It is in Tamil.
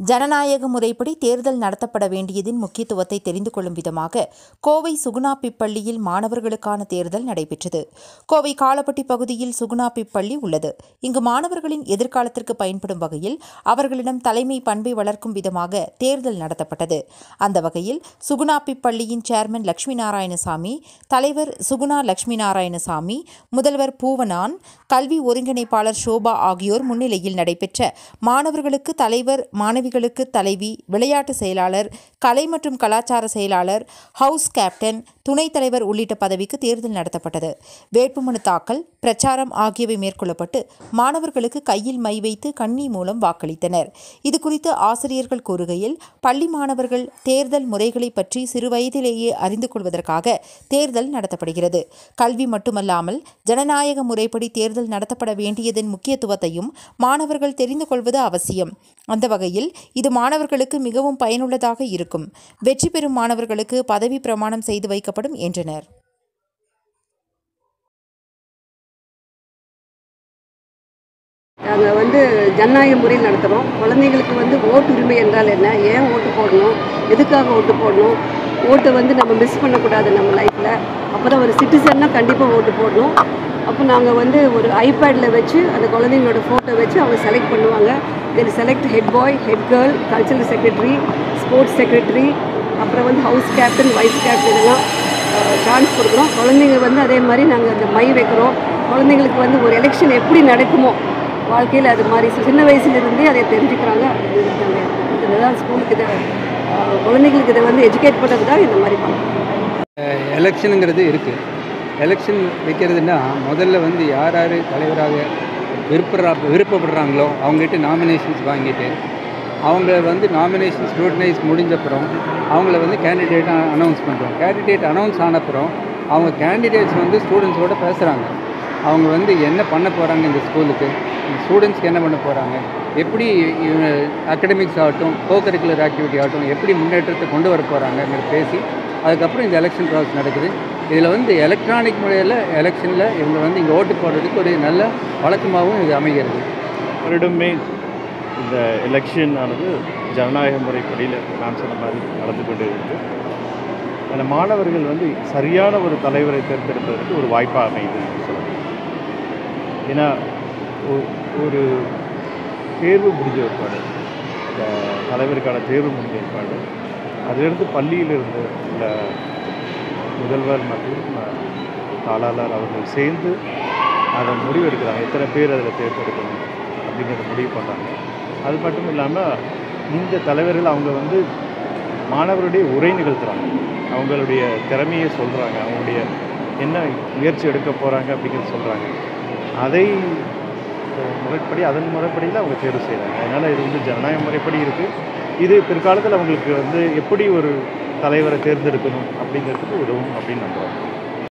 ஜனநாயக முறைப்படி தேர்தல் நடத்தப்பட வேண்டியதின் முக்கியத்துவத்தை தெரிந்து கொள்ளும் விதமாக கோவை சுகுணா பிப்பள்ளியில் மாணவர்களுக்கான தேர்தல் நடைபெற்றது கோவை காலப்பட்டி பகுதியில் சுகுணா பிப்பள்ளி உள்ளது இங்கு மாணவர்களின் எதிர்காலத்திற்கு பயன்படும் வகையில் அவர்களிடம் தலைமை பண்பை வளர்க்கும் விதமாக தேர்தல் நடத்தப்பட்டது அந்த வகையில் சுகுணா பிப்பள்ளியின் சேர்மன் லட்சுமி நாராயணசாமி தலைவர் சுகுணா லட்சுமி நாராயணசாமி முதல்வர் பூவனான் கல்வி ஒருங்கிணைப்பாளர் சோபா ஆகியோர் முன்னிலையில் நடைபெற்ற மாணவர்களுக்கு தலைவர் மாணவிகளுக்கு தலைவி விளையாட்டு செயலாளர் கலை மற்றும் கலாச்சார செயலாளர் ஹவுஸ் கேப்டன் துணைத் தலைவர் உள்ளிட்ட பதவிக்கு தேர்தல் நடத்தப்பட்டது வேட்புமனு தாக்கல் பிரச்சாரம் ஆகியவை மேற்கொள்ளப்பட்டு மாணவர்களுக்கு கையில் மை வைத்து கண்ணி மூலம் வாக்களித்தனர் இதுகுறித்து ஆசிரியர்கள் கூறுகையில் பள்ளி மாணவர்கள் தேர்தல் முறைகளை பற்றி சிறுவயதிலேயே அறிந்து கொள்வதற்காக தேர்தல் நடத்தப்படுகிறது கல்வி மட்டுமல்லாமல் ஜனநாயக முறைப்படி தேர்தல் நடத்தப்பட வேண்டியதன் முக்கியத்துவத்தையும் மாணவர்கள் தெரிந்து கொள்வது அவசியம் அந்த வகையில் இது மாணவர்களுக்கு மிகவும் பயனுள்ளதாக இருக்கும் வெற்றி பெறும் மாணவர்களுக்கு பதவி பிரமாணம் செய்து வைக்கப்படும் என்றனர் நாங்கள் வந்து ஜனநாயக முறையில் நடத்துகிறோம் குழந்தைங்களுக்கு வந்து ஓட்டுரிமை என்றால் என்ன ஏன் ஓட்டு போடணும் எதுக்காக ஓட்டு போடணும் ஓட்டை வந்து நம்ம மிஸ் பண்ணக்கூடாது நம்ம லைஃப்பில் அப்போ தான் ஒரு சிட்டிசன்னா கண்டிப்பாக ஓட்டு போடணும் அப்போ நாங்கள் வந்து ஒரு ஐபேடில் வச்சு அந்த குழந்தைங்களோட ஃபோட்டோ வச்சு அவங்க செலக்ட் பண்ணுவாங்க then select head boy head girl cultural secretary sports secretary அப்புறம் வந்து ஹவுஸ் கேப்டன் வைஸ் கேப்டன் இதெல்லாம் சான்ஸ் கொடுக்குறோம் குழந்தைங்க வந்து அதே மாதிரி நாங்கள் அந்த மை வைக்கிறோம் குழந்தைங்களுக்கு வந்து ஒரு எலெக்ஷன் எப்படி நடக்குமோ வாழ்க்கையில் அது மாதிரி சின்ன வயசுலேருந்தே அதை தெரிஞ்சுக்கிறாங்க இதில் தான் ஸ்கூலுக்கு இதை அஹ், குழந்தைங்களுக்கு இதை வந்து எஜுகேட் பண்ணுறதுக்காக இந்த மாதிரி பண்ணுறோம் எலெக்ஷனுங்கிறது இருக்குது எலெக்ஷன் வைக்கிறதுனா முதல்ல வந்து யார் யார் தலைவராக விருப்பறா விருப்பப்படுறாங்களோ அவங்ககிட்ட நாமினேஷன்ஸ் வாங்கிட்டு அவங்கள வந்து நாமினேஷன் ஸ்க்ரூட்டனைஸ் முடிஞ்சப்புறம் அவங்கள வந்து கேண்டிடேட்டாக அனௌன்ஸ் பண்ணுறோம் கேண்டிடேட் அனௌன்ஸ் ஆனப்புறம் அவங்க கேண்டிடேட்ஸ் வந்து ஸ்டூடெண்ட்ஸோட பேசுகிறாங்க அவங்க வந்து என்ன பண்ண போகிறாங்க இந்த ஸ்கூலுக்கு ஸ்டூடெண்ட்ஸ்க்கு என்ன பண்ண போகிறாங்க எப்படி அகடமிக்ஸ் ஆகட்டும் கோ கரிக்குலர் ஆக்டிவிட்டி ஆகட்டும் எப்படி முன்னேற்றத்தை கொண்டு வர போகிறாங்கங்கிற பேசி அதுக்கப்புறம் இந்த எலெக்ஷன் ப்ராசஸ் நடக்குது இதில் வந்து எலக்ட்ரானிக் முறையில் எலெக்ஷனில் இவங்க வந்து இங்கே ஓட்டு போடுறதுக்கு ஒரு நல்ல வழக்கமாகவும் இது அமைகிறது வருடமே இந்த எலெக்ஷன் ஆனது ஜனநாயக முறைப்படியில் நான் சொன்ன மாதிரி நடந்து கொண்டு இருக்கு அந்த மாணவர்கள் வந்து சரியான ஒரு தலைவரை தேர்ந்தெடுப்பதற்கு ஒரு வாய்ப்பாக அமையுதுன்னு சொல்லலாம் ஏன்னா ஒ- ஒரு தேர்வு முடிஞ்ச ஏற்பாடு இந்த தலைவருக்கான தேர்வு முடிஞ்ச ஏற்பாடு அதிலிருந்து பள்ளியிலிருந்து இந்த முதல்வர் மற்றும் அஹ், தாளாளர் அவர்கள் சேர்ந்து அதை முடிவெடுக்கிறாங்க எத்தனை பேர் அதில் தேர்ந்தெடுக்கணும் அப்படிங்கிறத முடிவு பண்ணுறாங்க அது மட்டும் இல்லாமல் இந்த தலைவர்கள் அவங்க வந்து மாணவருடைய உரை நிகழ்த்துறாங்க அவங்களுடைய திறமையை சொல்கிறாங்க அவங்களுடைய என்ன முயற்சி எடுக்க போகிறாங்க அப்படிங்கிறத சொல்கிறாங்க அதை அஹ், முறைப்படி அதன் முறைப்படியில் அவங்க தேர்வு செய்கிறாங்க அதனால் இது வந்து ஜனநாயக முறைப்படி இருக்குது இது பிற்காலத்தில் அவங்களுக்கு வந்து எப்படி ஒரு தலைவரை தேர்ந்தெடுக்கணும் அப்படிங்கிறதுக்கு உதவும் அப்படின்னு நம்புகிறோம்